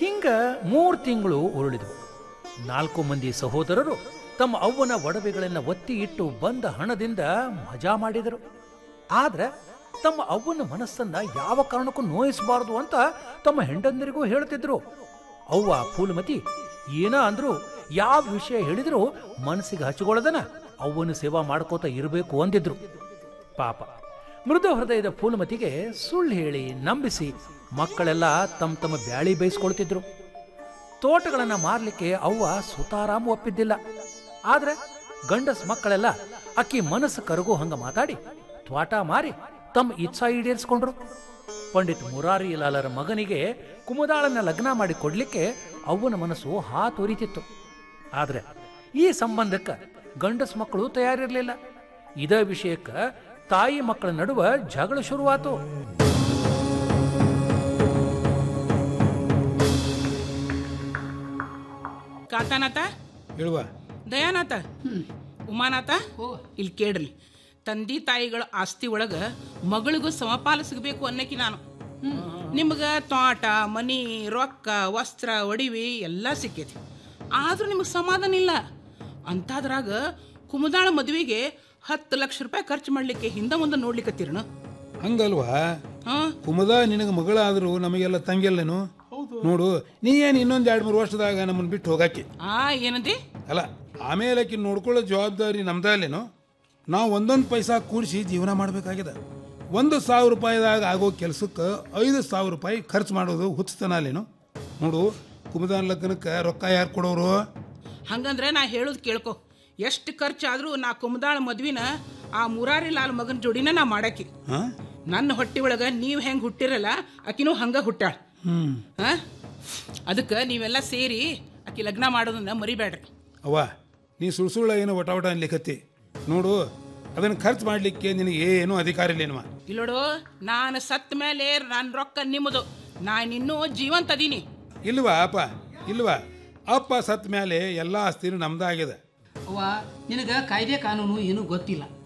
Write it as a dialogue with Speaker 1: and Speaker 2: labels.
Speaker 1: ಹಿಂಗ ಮೂರು ತಿಂಗಳು ಉರುಳಿದವು ನಾಲ್ಕು ಮಂದಿ ಸಹೋದರರು ತಮ್ಮ ಅವ್ವನ ಒಡವೆಗಳನ್ನು ಒತ್ತಿ ಇಟ್ಟು ಬಂದ ಹಣದಿಂದ ಮಜಾ ಮಾಡಿದರು ಆದ್ರೆ ತಮ್ಮ ಅವ್ವನ ಮನಸ್ಸನ್ನ ಯಾವ ಕಾರಣಕ್ಕೂ ನೋಯಿಸಬಾರದು ಅಂತ ತಮ್ಮ ಹೆಂಡಂದರಿಗೂ ಹೇಳ್ತಿದ್ರು ಅವ್ವ ಫೂಲಮತಿ ಏನ ಅಂದ್ರು ಯಾವ ವಿಷಯ ಹೇಳಿದ್ರು ಮನಸ್ಸಿಗೆ ಹಚ್ಕೊಳ್ಳದನ ಅವ್ವನ ಸೇವಾ ಮಾಡ್ಕೋತ ಇರಬೇಕು ಅಂದಿದ್ರು ಪಾಪ ಮೃದು ಹೃದಯದ ಫೂಲಮತಿಗೆ ಸುಳ್ಳು ಹೇಳಿ ನಂಬಿಸಿ ಮಕ್ಕಳೆಲ್ಲ ತಮ್ಮ ತಮ್ಮ ಬ್ಯಾಳಿ ಬೇಯಿಸ್ಕೊಳ್ತಿದ್ರು ತೋಟಗಳನ್ನ ಮಾರ್ಲಿಕ್ಕೆ ಅವ್ವ ಸುತಾರಾಮ್ ಒಪ್ಪಿದ್ದಿಲ್ಲ ಆದ್ರೆ ಗಂಡಸ್ ಮಕ್ಕಳೆಲ್ಲ ಅಕ್ಕಿ ಮನಸ್ಸು ಕರಗೋ ಹಂಗ ಮಾತಾಡಿ ತ್ವಾಟ ಮಾರಿ ತಮ್ಮ ಇಚ್ಛಾ ಈಡೇರಿಸ್ಕೊಂಡ್ರು ಪಂಡಿತ್ ಮುರಾರಿ ಲಾಲರ ಮಗನಿಗೆ ಕುಮುದಾಳನ್ನ ಲಗ್ನ ಮಾಡಿ ಕೊಡ್ಲಿಕ್ಕೆ ಅವ್ವನ ಮನಸ್ಸು ಹಾತೊರಿತಿತ್ತು ಆದ್ರೆ ಈ ಸಂಬಂಧಕ್ಕೆ ಗಂಡಸ್ ಮಕ್ಕಳು ತಯಾರಿರ್ಲಿಲ್ಲ ಇದೇ ವಿಷಯಕ್ಕ ತಾಯಿ ಮಕ್ಕಳ ನಡುವ ಜಗಳ ಶುರುವಾತು
Speaker 2: ಕಾಂತಾನಾಥ
Speaker 3: ಹೇಳುವ
Speaker 2: ದಯಾನಾಥ ಉಮಾನಾಥ ಇಲ್ಲಿ ಕೇಳ್ರಿ ತಂದೆ ತಾಯಿಗಳ ಆಸ್ತಿ ಒಳಗ ಮಗಳಿಗೂ ಸಮಪಾಲ ಸಿಗಬೇಕು ಅನ್ನಕ್ಕೆ ನಾನು ನಿಮ್ಗೆ ತೋಟ ಮನಿ ರೊಕ್ಕ ವಸ್ತ್ರ ಒಡಿವಿ ಎಲ್ಲ ಸಿಕ್ಕೈತಿ ಆದ್ರೂ ನಿಮಗೆ ಸಮಾಧಾನ ಇಲ್ಲ ಅಂತಾದ್ರಾಗ ಕುಮದಾಳ ಮದುವೆಗೆ ಹತ್ತು ಲಕ್ಷ ರೂಪಾಯಿ ಖರ್ಚು ಮಾಡ್ಲಿಕ್ಕೆ ಹಿಂದೆ ಮುಂದೆ ನೋಡ್ಲಿಕ್ಕತ್ತೀರಣ
Speaker 3: ಹಂಗಲ್ವಾ
Speaker 2: ಹಾ
Speaker 3: ಕುಮದ ನಿನಗೆ ಮಗಳಾದರೂ ನಮಗೆಲ್ಲ ತಂಗಿಯಲ್ಲೇನು ನೋಡು ನೀ ಏನು ಇನ್ನೊಂದು ಎರಡು ಮೂರು ವರ್ಷದಾಗ ನಮ್ಮನ್ನು ಬಿಟ್ಟು ಹೋಗಾಕಿ
Speaker 2: ಆ ಏನಂದಿ
Speaker 3: ಅಲ್ಲ ಆಮೇಲೆ ಆಕಿ ನೋಡ್ಕೊಳ್ಳೋ ಜವಾಬ್ದಾರಿ ನಮ್ದಲ್ಲೇನು ನಾವು ಒಂದೊಂದು ಪೈಸಾ ಕೂಡಿಸಿ ಜೀವನ ಮಾಡಬೇಕಾಗಿದೆ ಒಂದು ಸಾವಿರ ರೂಪಾಯಿದಾಗ ಆಗೋ ಕೆಲಸಕ್ಕೆ ಐದು ಸಾವಿರ ರೂಪಾಯಿ ಖರ್ಚು ಮಾಡೋದು ಹುಚ್ಚತನ ಅಲ್ಲೇನು ನೋಡು ಕುಮದಾನ್ ಲಗ್ನಕ್ಕೆ ರೊಕ್ಕ ಯಾರು ಕೊಡೋರು
Speaker 2: ಹಂಗಂದ್ರೆ ನಾ ಹೇಳೋದು ಕೇಳ್ಕೊ ಎಷ್ಟು ಖರ್ಚಾದ್ರೂ ನಾ ಕುಮದಾಳ ಮದ್ವಿನ ಆ ಮುರಾರಿ ಲಾಲ್ ಮಗನ ಜೋಡಿನ ನಾ ಮಾಡಾಕಿ
Speaker 3: ಹಾಂ
Speaker 2: ನನ್ನ ಹೊಟ್ಟಿ ಒಳಗ ನೀವು ಹೆಂಗೆ ಹುಟ್ಟಿರಲ್ಲ ಆಕಿನೂ ಹಂಗ ಹುಟ್ಟಾಳ
Speaker 3: ಹ್ಞೂ
Speaker 2: ಹಾ ಅದಕ್ಕೆ ನೀವೆಲ್ಲ ಸೇರಿ ಆಕಿ ಲಗ್ನ ಮಾಡೋದನ್ನ ಮರಿಬೇಡ್ರಿ
Speaker 3: ಅವ್ವ ನೀ ಸುಳ್ಳು ಸುಳ್ಳು ಏನೋ ಒಟ ಒಟ ಅನ್ಲಿಕತ್ತಿ ನೋಡು ಅದನ್ನು ಖರ್ಚು ಮಾಡಲಿಕ್ಕೆ ನಿನಗೆ ಏನೂ ಅಧಿಕಾರ ಇಲ್ಲೇನವ
Speaker 2: ಇಲ್ಲೋಡು ನಾನು ಸತ್ತ ಮೇಲೆ ನನ್ನ ರೊಕ್ಕ ನಿಮ್ಮದು ನಾನು ಇನ್ನೂ ಜೀವಂತ ಅದೀನಿ
Speaker 3: ಇಲ್ವಾ ಅಪ್ಪ ಇಲ್ವಾ ಅಪ್ಪ ಸತ್ತ ಮೇಲೆ ಎಲ್ಲ ಆಸ್ತಿನೂ ನಮ್ದಾಗಿದೆ
Speaker 4: ಅವ್ವ ನಿನಗೆ ಕಾಯ್ದೆ ಕಾನೂನು ಏನೂ ಗೊತ್ತಿಲ್ಲ